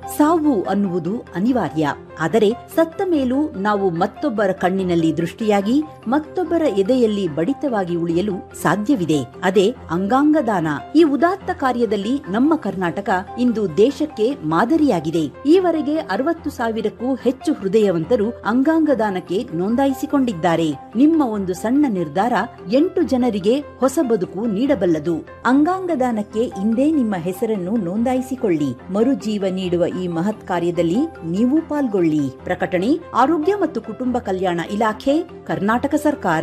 ಸಾವು ಅನ್ನುವುದು ಅನಿವಾರ್ಯ ಆದರೆ ಸತ್ತ ಮೇಲೂ ನಾವು ಮತ್ತೊಬ್ಬರ ಕಣ್ಣಿನಲ್ಲಿ ದೃಷ್ಟಿಯಾಗಿ ಮತ್ತೊಬ್ಬರ ಎದೆಯಲ್ಲಿ ಬಡಿತವಾಗಿ ಉಳಿಯಲು ಸಾಧ್ಯವಿದೆ ಅದೇ ಅಂಗಾಂಗ ದಾನ ಈ ಉದಾತ್ತ ಕಾರ್ಯದಲ್ಲಿ ನಮ್ಮ ಕರ್ನಾಟಕ ಇಂದು ದೇಶಕ್ಕೆ ಮಾದರಿಯಾಗಿದೆ ಈವರೆಗೆ ಅರವತ್ತು ಸಾವಿರಕ್ಕೂ ಹೆಚ್ಚು ಹೃದಯವಂತರು ಅಂಗಾಂಗ ದಾನಕ್ಕೆ ನೋಂದಾಯಿಸಿಕೊಂಡಿದ್ದಾರೆ ನಿಮ್ಮ ಒಂದು ಸಣ್ಣ ನಿರ್ಧಾರ ಎಂಟು ಜನರಿಗೆ ಹೊಸ ಬದುಕು ನೀಡಬಲ್ಲದು ಅಂಗಾಂಗ ದಾನಕ್ಕೆ ಇಂದೇ ನಿಮ್ಮ ಹೆಸರನ್ನು ನೋಂದಾಯಿಸಿಕೊಳ್ಳಿ ಮರುಜೀವ ನೀಡುವ ಈ ಮಹತ್ ಕಾರ್ಯದಲ್ಲಿ ನೀವು ಪಾಲ್ಗೊಳ್ಳಿ ಪ್ರಕಟಣೆ ಆರೋಗ್ಯ ಮತ್ತು ಕುಟುಂಬ ಕಲ್ಯಾಣ ಇಲಾಖೆ ಕರ್ನಾಟಕ ಸರ್ಕಾರ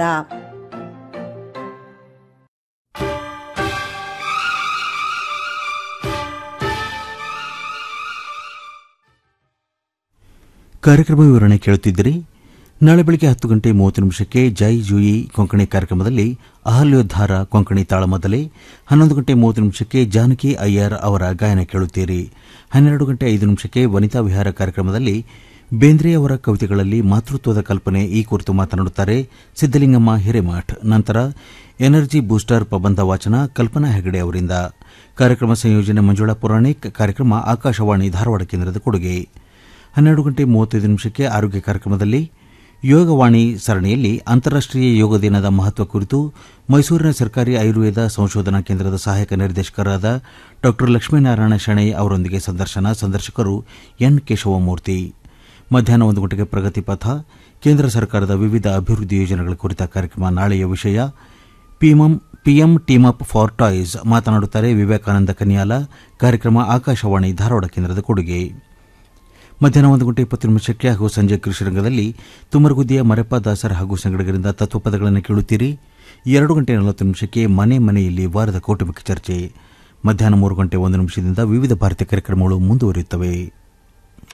ಕಾರ್ಯಕ್ರಮ ವಿವರಣೆ ಕೇಳುತ್ತಿದ್ದರೆ ನಾಳೆ ಬೆಳಗ್ಗೆ ಹತ್ತು ಗಂಟೆ ಮೂವತ್ತು ನಿಮಿಷಕ್ಕೆ ಜೈ ಜೂಯಿ ಕೊಂಕಣಿ ಕಾರ್ಯಕ್ರಮದಲ್ಲಿ ಅಹಲ್ಯೋದ್ಧಾರ ಕೊಂಕಣಿ ತಾಳಮದ್ದಲೆ ಹನ್ನೊಂದು ಗಂಟೆ ಮೂವತ್ತು ನಿಮಿಷಕ್ಕೆ ಜಾನಕಿ ಅಯ್ಯರ್ ಅವರ ಗಾಯನ ಕೇಳುತ್ತೀರಿ ಹನ್ನೆರಡು ಗಂಟೆ ಐದು ನಿಮಿಷಕ್ಕೆ ವನಿತಾ ವಿಹಾರ ಕಾರ್ಯಕ್ರಮದಲ್ಲಿ ಬೇಂದ್ರೆ ಅವರ ಕವಿತೆಗಳಲ್ಲಿ ಮಾತೃತ್ವದ ಕಲ್ಪನೆ ಈ ಕುರಿತು ಮಾತನಾಡುತ್ತಾರೆ ಸಿದ್ದಲಿಂಗಮ್ಮ ಹಿರೇಮಠ್ ನಂತರ ಎನರ್ಜಿ ಬೂಸ್ಟರ್ ಪ್ರಬಂಧ ವಾಚನ ಕಲ್ಪನಾ ಹೆಗಡೆ ಅವರಿಂದ ಕಾರ್ಯಕ್ರಮ ಸಂಯೋಜನೆ ಮಂಜುಳಾ ಪುರಾಣಿಕ್ ಕಾರ್ಯಕ್ರಮ ಆಕಾಶವಾಣಿ ಧಾರವಾಡ ಕೇಂದ್ರದ ಕೊಡುಗೆ ಹನ್ನೆರಡು ಗಂಟೆ ಮೂವತ್ತೈದು ನಿಮಿಷಕ್ಕೆ ಆರೋಗ್ಯ ಕಾರ್ಯಕ್ರಮದಲ್ಲಿ ಯೋಗವಾಣಿ ಸರಣಿಯಲ್ಲಿ ಅಂತಾರಾಷ್ಟೀಯ ಯೋಗ ದಿನದ ಮಹತ್ವ ಕುರಿತು ಮೈಸೂರಿನ ಸರ್ಕಾರಿ ಆಯುರ್ವೇದ ಸಂಶೋಧನಾ ಕೇಂದ್ರದ ಸಹಾಯಕ ನಿರ್ದೇಶಕರಾದ ಡಾ ಲಕ್ಷ್ಮೀನಾರಾಯಣ ಶೆಣೈ ಅವರೊಂದಿಗೆ ಸಂದರ್ಶನ ಸಂದರ್ಶಕರು ಎನ್ ಕೇಶವಮೂರ್ತಿ ಮಧ್ಯಾಹ್ನ ಒಂದು ಗಂಟೆಗೆ ಪ್ರಗತಿ ಪಥ ಕೇಂದ್ರ ಸರ್ಕಾರದ ವಿವಿಧ ಅಭಿವೃದ್ಧಿ ಯೋಜನೆಗಳ ಕುರಿತ ಕಾರ್ಯಕ್ರಮ ನಾಳೆಯ ವಿಷಯ PM team up for toys ಮಾತನಾಡುತ್ತಾರೆ ವಿವೇಕಾನಂದ ಕನಿಯಾಲ ಕಾರ್ಯಕ್ರಮ ಆಕಾಶವಾಣಿ ಧಾರವಾಡ ಕೇಂದ್ರದ ಕೊಡುಗೆ ಮಧ್ಯಾಹ್ನ ಒಂದು ಗಂಟೆ ಇಪ್ಪತ್ತು ನಿಮಿಷಕ್ಕೆ ಹಾಗೂ ಸಂಜೆ ಕೃಷಿರಂಗದಲ್ಲಿ ತುಮರಗುದ್ದಿಯ ಮರೆಪ್ಪ ದಾಸರ ಹಾಗೂ ಸಂಗಡಿಗರಿಂದ ತತ್ವಪದಗಳನ್ನು ಕೇಳುತ್ತೀರಿ ಎರಡು ಗಂಟೆ ನಲವತ್ತು ನಿಮಿಷಕ್ಕೆ ಮನೆ ಮನೆಯಲ್ಲಿ ವಾರದ ಕೌಟುಂಬಿಕ ಚರ್ಚೆ ಮಧ್ಯಾಹ್ನ ಮೂರು ಗಂಟೆ ಒಂದು ನಿಮಿಷದಿಂದ ವಿವಿಧ ಭಾರತೀಯ ಕಾರ್ಯಕ್ರಮಗಳು ಮುಂದುವರಿಯುತ್ತವೆ